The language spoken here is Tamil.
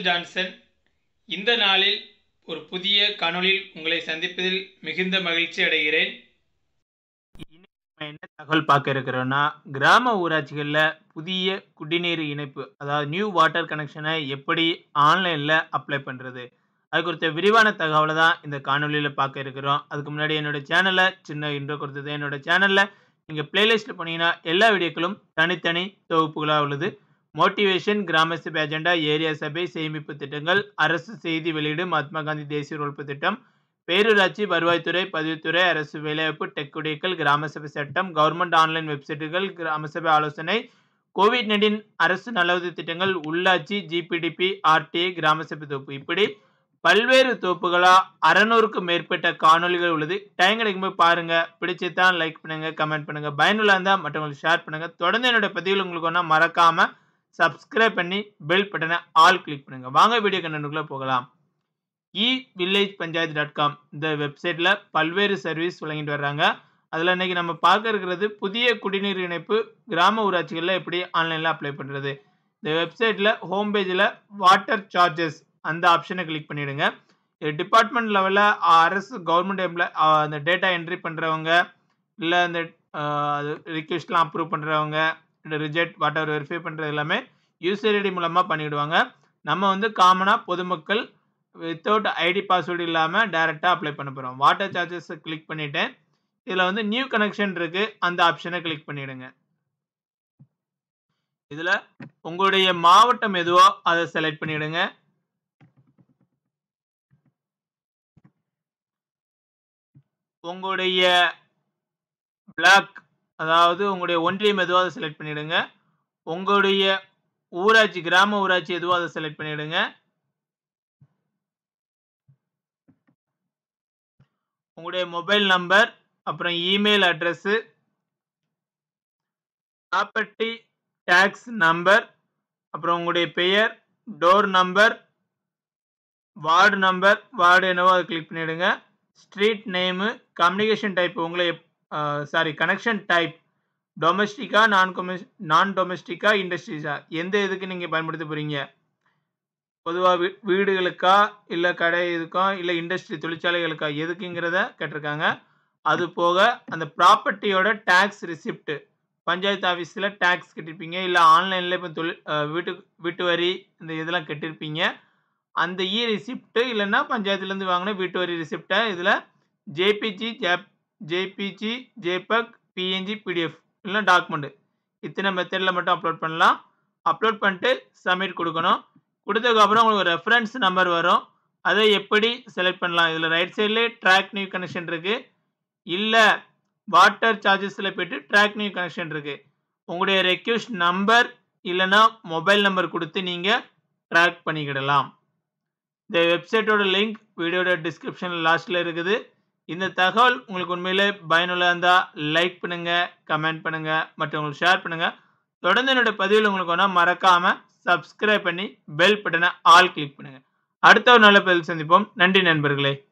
மைக்கேல் ஜான்சன் இந்த நாளில் ஒரு புதிய காணொளியில் உங்களை சந்திப்பதில் மிகுந்த மகிழ்ச்சி அடைகிறேன் நம்ம என்ன தகவல் பார்க்க இருக்கிறோம்னா கிராம ஊராட்சிகளில் புதிய குடிநீர் இணைப்பு அதாவது நியூ வாட்டர் கனெக்ஷனை எப்படி ஆன்லைனில் அப்ளை பண்ணுறது அது குறித்த விரிவான தகவலை தான் இந்த காணொலியில் பார்க்க இருக்கிறோம் அதுக்கு முன்னாடி என்னோட சேனலை சின்ன இன்ட்ரோ கொடுத்தது என்னோட சேனலில் நீங்கள் பிளேலிஸ்ட்டில் போனீங்கன்னா எல்லா வீடியோக்களும் தனித்தனி தொகுப்புகளாக உள்ளது மோட்டிவேஷன் கிராம சபை அஜெண்டா ஏரியா சபை சேமிப்பு திட்டங்கள் அரசு செய்தி வெளியீடு மகாத்மா காந்தி தேசிய உழைப்பு திட்டம் பேரூராட்சி வருவாய்த்துறை பதிவுத்துறை அரசு வேலைவாய்ப்பு டெக் குடியக்கல் கிராம சபை சட்டம் கவர்மெண்ட் ஆன்லைன் வெப்சைட்டுகள் கிராம சபை ஆலோசனை கோவிட் நைன்டீன் அரசு நலவுதவி திட்டங்கள் உள்ளாட்சி ஜிபிடிபி ஆர்டிஐ கிராம சபை தொகுப்பு இப்படி பல்வேறு தொகுப்புகளா அறநூறுக்கும் மேற்பட்ட காணொலிகள் உள்ளது டைம் கிடைக்கும்போது பாருங்க பிடிச்சதான் லைக் பண்ணுங்க கமெண்ட் பண்ணுங்க பயனுள்ள இருந்தால் மற்றவங்களுக்கு ஷேர் பண்ணுங்க தொடர்ந்து என்னோட பதிவில் உங்களுக்கு ஒன்றா மறக்காம சப்ஸ்கிரைப் பண்ணி பெல் பட்டனை ஆல் கிளிக் பண்ணுங்க வாங்க வீடியோ கண்டனுக்குள்ள போகலாம் e village panchayat dot com இந்த வெப்சைட்டில் பல்வேறு சர்வீஸ் வழங்கிட்டு வர்றாங்க அதில் இன்னைக்கு நம்ம பார்க்க இருக்கிறது புதிய குடிநீர் இணைப்பு கிராம ஊராட்சிகளில் எப்படி ஆன்லைனில் அப்ளை பண்ணுறது இந்த வெப்சைட்டில் ஹோம் பேஜில் வாட்டர் சார்ஜஸ் அந்த ஆப்ஷனை கிளிக் பண்ணிவிடுங்க இது டிபார்ட்மெண்ட் லெவலில் அரசு கவர்மெண்ட் எம்ப்ளாய் அந்த டேட்டா என்ட்ரி பண்ணுறவங்க இல்லை அந்த ரிக்வெஸ்ட்லாம் அப்ரூவ் பண்ணுறவங்க இல்லை ரிஜெக்ட் வாட்டர் வெரிஃபை பண்ணுறது எல்லாமே யூசர் ஐடி மூலமாக பண்ணிவிடுவாங்க நம்ம வந்து காமனாக பொதுமக்கள் வித்தவுட் ஐடி பாஸ்வேர்டு இல்லாமல் டைரெக்டாக அப்ளை பண்ண போகிறோம் வாட்டர் சார்ஜஸை கிளிக் பண்ணிவிட்டேன் இதில் வந்து நியூ கனெக்ஷன் இருக்குது அந்த ஆப்ஷனை கிளிக் பண்ணிவிடுங்க இதில் உங்களுடைய மாவட்டம் எதுவோ அதை செலக்ட் பண்ணிவிடுங்க உங்களுடைய பிளாக் அதாவது உங்களுடைய ஒன்றியம் எதுவோ அதை செலக்ட் பண்ணிவிடுங்க உங்களுடைய ஊராட்சி கிராம ஊராட்சி எதுவோ அதை செலக்ட் பண்ணிவிடுங்க உங்களுடைய மொபைல் நம்பர் அப்புறம் email address property tax number அப்புறம் உங்களுடைய பெயர் door number ward number ward என்னவோ அதை கிளிக் பண்ணிவிடுங்க ஸ்ட்ரீட் நேமு கம்யூனிகேஷன் டைப் உங்களை சாரி கனெக்ஷன் டைப் டொமஸ்டிக்கா நான் கொமஸ் நான் டொமஸ்டிக்கா இண்டஸ்ட்ரீஸா எந்த இதுக்கு நீங்கள் பயன்படுத்த போகிறீங்க பொதுவாக வீ வீடுகளுக்கா இல்லை கடை இதுக்கா இல்லை இண்டஸ்ட்ரி தொழிற்சாலைகளுக்கா எதுக்குங்கிறத கேட்டிருக்காங்க அது போக அந்த ப்ராப்பர்ட்டியோட டேக்ஸ் ரிசிப்ட் பஞ்சாயத்து ஆஃபீஸில் டேக்ஸ் கட்டியிருப்பீங்க இல்லை ஆன்லைனில் இப்போ தொழில் வீட்டு வீட்டு வரி இந்த இதெல்லாம் கட்டியிருப்பீங்க அந்த இ ரிசிப்ட்டு இல்லைன்னா பஞ்சாயத்துலேருந்து வாங்கின வீட்டு வரி ரிசிப்டை இதில் ஜேபிஜி ஜேப் ஜேபிஜி ஜேபக் பிஎன்ஜி பிடிஎஃப் இல்லைனா டாக்குமெண்ட்டு இத்தனை மெத்தடில் மட்டும் அப்லோட் பண்ணலாம் அப்லோட் பண்ணிட்டு சப்மிட் கொடுக்கணும் கொடுத்ததுக்கப்புறம் உங்களுக்கு ரெஃபரன்ஸ் நம்பர் வரும் அதை எப்படி செலக்ட் பண்ணலாம் இதில் ரைட் சைட்லேயே ட்ராக் நியூ கனெக்ஷன் இருக்குது இல்லை வாட்டர் சார்ஜஸில் போய்ட்டு ட்ராக் நியூ கனெக்ஷன் இருக்குது உங்களுடைய ரெக்யூஸ்ட் நம்பர் இல்லைனா மொபைல் நம்பர் கொடுத்து நீங்கள் ட்ராக் பண்ணிக்கிடலாம் இந்த வெப்சைட்டோட லிங்க் வீடியோட டிஸ்கிரிப்ஷனில் லாஸ்ட்டில் இருக்குது இந்த தகவல் உங்களுக்கு உண்மையிலே பயனுள்ளதாக இருந்தால் லைக் பண்ணுங்கள் கமெண்ட் பண்ணுங்கள் மற்றவங்களுக்கு ஷேர் பண்ணுங்கள் தொடர்ந்து என்னோட பதிவில் உங்களுக்கு ஒன்றா மறக்காமல் சப்ஸ்கிரைப் பண்ணி பெல் பட்டனை ஆல் கிளிக் பண்ணுங்கள் அடுத்த ஒரு நல்ல பதில் சந்திப்போம் நன்றி நண்பர்களே